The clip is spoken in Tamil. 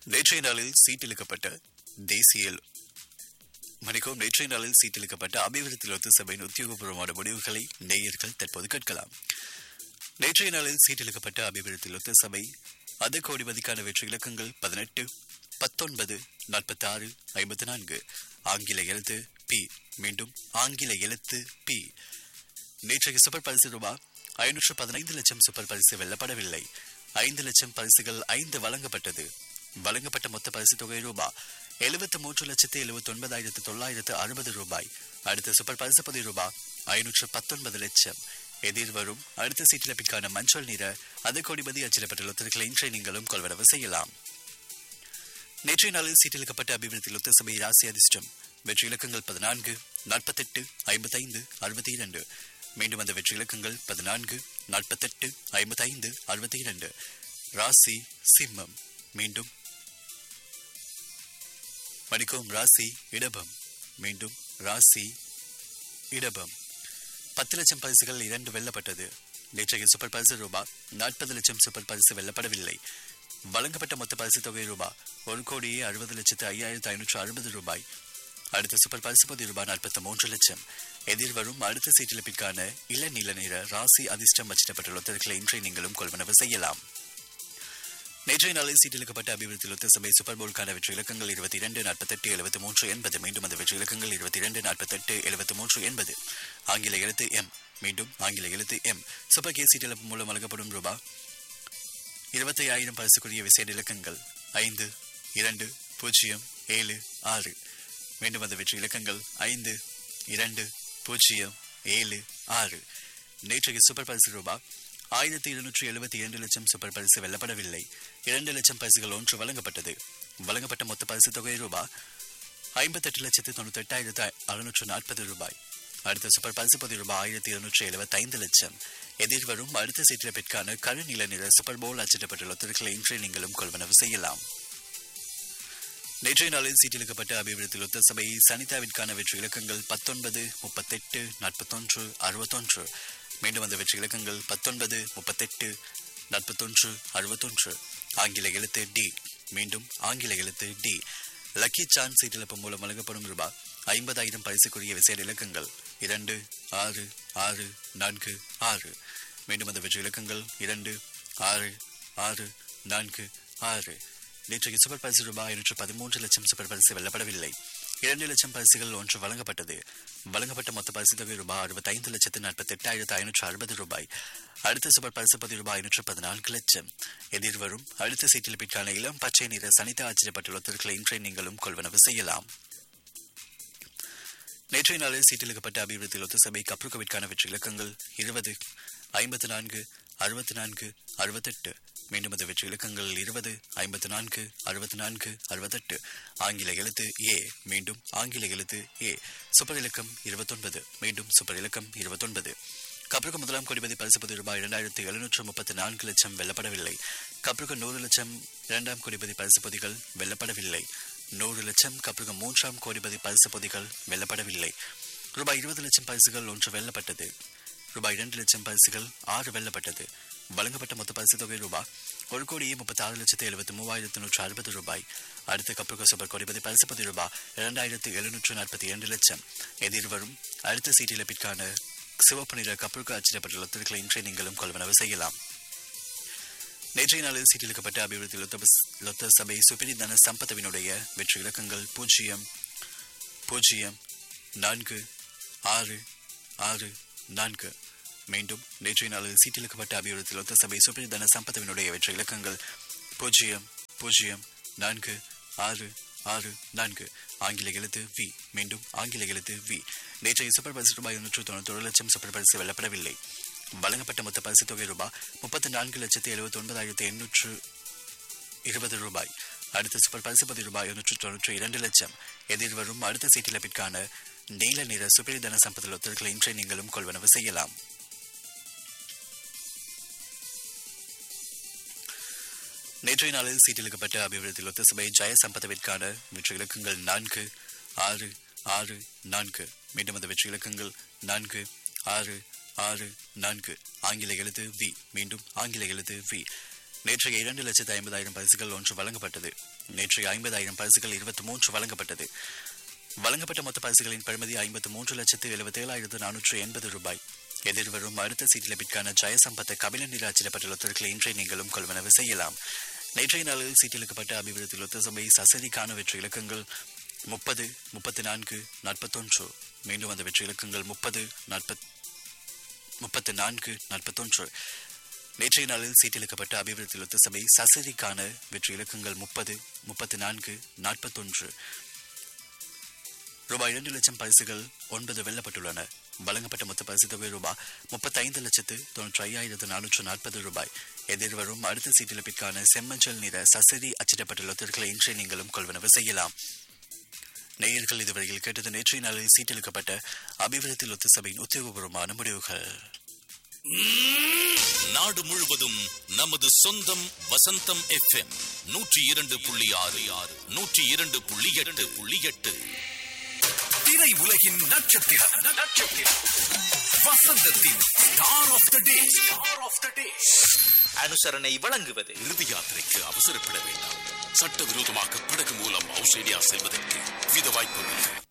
நேற்றைய நாளில் சீட்டிழுக்கப்பட்ட தேசிய மணிக்கும் நேற்றைய நாளில் சீட்டிழுக்கப்பட்ட அபிவிருத்தி லொத்து சபையின் உத்தியோகபூர்வமான முடிவுகளை நேயர்கள் தற்போது கேட்கலாம் நேற்றைய நாளில் சீட்டிழுக்கப்பட்ட அபிவிருத்தி லொத்து சபை அது கோடிபதிக்கான வெற்றி இலக்கங்கள் பதினெட்டு பத்தொன்பது நாற்பத்தி ஆறு ஐம்பத்தி நான்கு ஆங்கில எழுத்து பி மீண்டும் ஆங்கில எழுத்து பி நேற்றைய சூப்பர் பரிசு ரூபாய் ஐநூற்று பதினைந்து லட்சம் சூப்பர் பரிசு வெல்லப்படவில்லை ஐந்து லட்சம் பரிசுகள் ஐந்து வழங்கப்பட்டது வழங்கப்பட்ட மொத்த பரிசு தொகை ரூபாய் எழுபத்தி மூன்று லட்சத்து எழுபத்தி ஒன்பதாயிரத்து தொள்ளாயிரத்து அறுபது ரூபாய் அடுத்த சூப்பர் பரிசு பதி ரூபாய் ஐநூற்று பத்தொன்பது லட்சம் எதிர்வரும் அடுத்த சீட்டிழப்பிற்கான மஞ்சள் நிற அது கோடிபதி அச்சிடப்பட்ட லொத்தர்களை இன்றைய நீங்களும் கொள்வனவு செய்யலாம் நேற்றைய நாளில் சீட்டிழுக்கப்பட்ட அபிவிருத்தி லொத்த சபை ராசி அதிர்ஷ்டம் வெற்றி இலக்கங்கள் பதினான்கு நாற்பத்தெட்டு ஐம்பத்தைந்து அறுபத்தி இரண்டு மீண்டும் அந்த வெற்றி இலக்கங்கள் பதினான்கு நாற்பத்தெட்டு ஐம்பத்தைந்து அறுபத்தி இரண்டு ராசி சிம்மம் மீண்டும் மணிக்கும் ராசி இடபம் மீண்டும் ராசி இடபம் பத்து லட்சம் பரிசுகள் இரண்டு வெல்லப்பட்டது நேற்றைய சூப்பர் பரிசு ரூபாய் நாற்பது லட்சம் சூப்பர் பரிசு வெல்லப்படவில்லை வழங்கப்பட்ட மொத்த பரிசு தொகை ரூபாய் ஒரு கோடியே அறுபது லட்சத்து ஐயாயிரத்து ஐநூற்று அறுபது ரூபாய் அடுத்த சூப்பர் பரிசு பதி ரூபாய் நாற்பத்தி மூன்று லட்சம் எதிர்வரும் அடுத்த சீட்டிழப்பிற்கான இளநீல நிற ராசி அதிர்ஷ்டம் அச்சிடப்பட்ட லொத்தர்களை இன்றைய நீங்களும் கொள்வனவு செய்யலாம் நேற்றைய நாளில் சீட்டிழுக்கப்பட்ட அபிவிருத்தி லொத்த சபை சூப்பர் போல்கான வெற்றி இலக்கங்கள் இருபத்தி இரண்டு நாற்பத்தெட்டு எழுபத்தி மூன்று எண்பது மீண்டும் அந்த வெற்றி இலக்கங்கள் இருபத்தி இரண்டு நாற்பத்தெட்டு எழுபத்தி மூன்று எண்பது ஆங்கில எழுத்து எம் மீண்டும் ஆங்கில எழுத்து எம் சூப்பர் கே சீட்டிழப்பு மூலம் வழங்கப்படும் ரூபாய் இருபத்தி ஆயிரம் பரிசுக்குரிய விசேட இலக்கங்கள் ஐந்து இரண்டு பூஜ்ஜியம் ஏழு ஆறு மீண்டும் அந்த வெற்றி இலக்கங்கள் ஐந்து இரண்டு பூஜ்ஜியம் ஏழு ஆறு நேற்றைய சூப்பர் பரிசு ரூபாய் ஆயிரத்தி இருநூற்றி எழுபத்தி இரண்டு லட்சம் சூப்பர் பரிசு வெல்லப்படவில்லை இரண்டு லட்சம் பரிசுகள் ஒன்று வழங்கப்பட்டது வழங்கப்பட்ட மொத்த பரிசு தொகை ரூபாய் ஐம்பத்தெட்டு லட்சத்து தொண்ணூத்தி எட்டாயிரத்து அறுநூற்று நாற்பது ரூபாய் அடுத்த சூப்பர் பரிசு பதி ரூபாய் ஆயிரத்தி இருநூற்றி எழுபத்தி ஐந்து லட்சம் எதிர்வரும் அடுத்த சீட்டிழப்பிற்கான கரு நில நிற சூப்பர் போல் அச்சிடப்பட்டுள்ள ஒத்துழைகளை இன்றைய நீங்களும் கொள்வனவு செய்யலாம் நேற்றைய நாளில் சீட்டிழுக்கப்பட்ட அபிவிருத்தி ஒத்த சபை சனிதாவிற்கான வெற்றி இலக்கங்கள் பத்தொன்பது முப்பத்தெட்டு நாற்பத்தொன்று அறுபத்தொன்று மீண்டும் அந்த வெற்றி இலக்கங்கள் பத்தொன்பது முப்பத்தெட்டு நாற்பத்தொன்று அறுபத்தொன்று ஆங்கில எழுத்து டி மீண்டும் ஆங்கில எழுத்து டி லக்கி சான்ஸ் சீட்டிழப்பு மூலம் வழங்கப்படும் ரூபாய் ஐம்பதாயிரம் பரிசுக்குரிய விசேட இலக்கங்கள் இரண்டு ஆறு ஆறு நான்கு ஆறு மீண்டும் அந்த வெற்றி இலக்கங்கள் இரண்டு ஆறு ஆறு நான்கு ஆறு நேற்றைய சூப்பர் பரிசு ரூபாய் ஐநூற்று பதிமூன்று லட்சம் சூப்பர் பரிசு வெல்லப்படவில்லை இரண்டு லட்சம் பரிசுகள் ஒன்று வழங்கப்பட்டது வழங்கப்பட்ட மொத்த பரிசு தொகை ரூபாய் அறுபத்தைந்து லட்சத்து நாற்பத்தி எட்டாயிரத்து ஐநூற்று அறுபது ரூபாய் அடுத்த சூப்பர் பரிசு பதி ரூபாய் ஐநூற்று பதினான்கு லட்சம் எதிர்வரும் அடுத்த சீட்டிலிப்பிற்கான இளம் பச்சை நிற சனிதா ஆச்சரியப்பட்டுள்ள ஒத்துழைகளை இன்றைய நீங்களும் கொள்வனவு செய்யலாம் நேற்றைய நாளில் சீட்டிழுக்கப்பட்ட அபிவிருத்தி ஒத்து சபை கப்ருக்கவிற்கான வெற்றி இலக்கங்கள் இருபது ஐம்பத்தி நான்கு அறுபத்தி நான்கு அறுபத்தெட்டு மீண்டும் அந்த வெற்றி இலக்கங்கள் இருபது ஐம்பத்தி நான்கு அறுபத்தி நான்கு அறுபத்தெட்டு ஆங்கில எழுத்து ஏ மீண்டும் ஆங்கில எழுத்து ஏ சூப்பர் இலக்கம் இருபத்தொன்பது மீண்டும் சூப்பர் இலக்கம் இருபத்தொன்பது கப்ருக்கு முதலாம் கோடிபதி பரிசுப்பது ரூபாய் இரண்டாயிரத்தி எழுநூற்று முப்பத்தி நான்கு லட்சம் வெல்லப்படவில்லை கப்ருக்கு நூறு லட்சம் இரண்டாம் கோடிபதி பரிசுப்பதிகள் வெல்லப்படவில்லை நூறு லட்சம் கப்ருக்கு மூன்றாம் கோடிபதி பரிசுப்பதிகள் வெல்லப்படவில்லை ரூபாய் இருபது லட்சம் பரிசுகள் ஒன்று வெல்லப்பட்டது ரூபாய் இரண்டு லட்சம் பரிசுகள் ஆறு வெல்லப்பட்டது வழங்கப்பட்ட மொத்த பரிசு தொகை ரூபாய் ஒரு கோடியே முப்பத்தி ஆறு லட்சத்து எழுபத்தி மூவாயிரத்து நூற்று அறுபது ரூபாய் அடுத்த கப்ருக சூப்பர் கோடிபதி பரிசுப்பதி ரூபாய் இரண்டாயிரத்து எழுநூற்று நாற்பத்தி இரண்டு லட்சம் எதிர்வரும் அடுத்த சீட்டிழப்பிற்கான சிவப்பு நிற கப்ருக அச்சிடப்பட்ட லொத்தர்களை இன்றைய நீங்களும் கொள்வனவு செய்யலாம் நேற்றைய நாளில் சீட்டிழுக்கப்பட்ட அபிவிருத்தி லொத்த லொத்த சபை சுப்பிரிதன சம்பத்தவினுடைய வெற்றி இலக்கங்கள் பூஜ்ஜியம் பூஜ்ஜியம் நான்கு ஆறு ஆறு நான்கு மீண்டும் நேற்றைய நாளில் சீட்டிழுக்கப்பட்ட அபிவிருத்தி லொத்த சபை சுப்பிரிதன சம்பத்தவினுடைய வெற்றி இலக்கங்கள் பூஜ்ஜியம் பூஜ்ஜியம் நான்கு ஆறு ஆறு நான்கு ஆங்கில எழுத்து வி மீண்டும் ஆங்கில எழுத்து வி நேற்றைய சூப்பர் பரிசு ரூபாய் நூற்று தொண்ணூத்தொரு லட்சம் சூப்பர் பரிசு வெல்லப்படவில்லை வழங்கப்பட்ட மொத்த பரிசு தொகை ரூபாய் முப்பத்தி நான்கு லட்சத்தி எழுபத்தி ஒன்பதாயிரத்தி எண்ணூற்று இருபது ரூபாய் அடுத்த சூப்பர் பரிசு பதி ரூபாய் நூற்று தொன்னூற்றி இரண்டு லட்சம் எதிர்வரும் அடுத்த சீட்டிழப்பிற்கான நீல நிற சுப்பிரிதன சம்பத்தில் ஒத்தர்களை இன்றைய நீங்களும் கொள்வனவு செய்யலாம் நேற்றைய நாளில் சீட்டிழுக்கப்பட்ட அபிவிருத்தி லொத்த சபை ஜெய சம்பதவிற்கான வெற்றி இலக்கங்கள் நான்கு ஆறு ஆறு நான்கு மீண்டும் அந்த வெற்றி இலக்கங்கள் நான்கு ஆறு ஆறு நான்கு ஆங்கில எழுத்து வி மீண்டும் ஆங்கில எழுத்து வி நேற்றைய இரண்டு லட்சத்து ஐம்பதாயிரம் பரிசுகள் ஒன்று வழங்கப்பட்டது நேற்றைய ஐம்பதாயிரம் பரிசுகள் இருபத்தி மூன்று வழங்கப்பட்டது வழங்கப்பட்ட மொத்த பரிசுகளின் பெறுமதி ஐம்பத்து மூன்று லட்சத்து எழுபத்தி ஏழாயிரத்து நானூற்று எண்பது ரூபாய் எதிர்வரும் அடுத்த சீட்டிலப்பிற்கான ஜெயசம்பத்த கபிலன் நிராச்சிடப்பட்ட லொத்தர்களை இன்றைய நீங்களும் கொள்வனவு செய்யலாம் நேற்றைய நாளில் சீட்டிலுக்கப்பட்ட அபிவிருத்தி லொத்த சபை சசரிக்கான வெற்றி இலக்கங்கள் முப்பது முப்பத்தி நான்கு நாற்பத்தொன்று மீண்டும் அந்த வெற்றி இலக்கங்கள் முப்பது நாற்பத் முப்பத்தி நான்கு நாற்பத்தொன்று நேற்றைய நாளில் சீட்டிலுக்கப்பட்ட அபிவிருத்தி லொத்த சபை சசரிக்கான வெற்றி இலக்கங்கள் முப்பது முப்பத்தி நான்கு நாற்பத்தொன்று ரூபாய் இரண்டு லட்சம் பரிசுகள் ஒன்பது வெல்லப்பட்டுள்ளன வழங்கப்பட்ட மொத்த பரிசு தொகை ரூபாய் முப்பத்தைந்து லட்சத்து தொன்னூற்றி ஐயாயிரத்து நானூற்று நாற்பது ரூபாய் எதிர்வரும் அடுத்த சீட்டிழப்பிற்கான செம்மஞ்சள் நிற சசரி அச்சிடப்பட்ட லொத்தர்களை இன்றே நீங்களும் கொள்வனவு செய்யலாம் நேயர்கள் இதுவரையில் கேட்டது நேற்றைய நாளில் சீட்டிழுக்கப்பட்ட அபிவிருத்தி லொத்த சபையின் உத்தியோகபூர்வமான முடிவுகள் நாடு முழுவதும் நமது சொந்தம் வசந்தம் எஃப்எம் நூற்றி இரண்டு புள்ளி ஆறு ஆறு நூற்றி இரண்டு புள்ளி எட்டு புள்ளி எட்டு திரை உலகின் நட்சத்திரம் நட்சத்திரம் வசந்தத்தின் star of the day star of the day அனுசரணை வழங்குவது இறுதி யாத்திரைக்கு அவசரப்பட வேண்டாம் சட்டவிரோதமாக படகு மூலம் ஆஸ்திரேலியா செல்வதற்கு வித வாய்ப்புள்ளது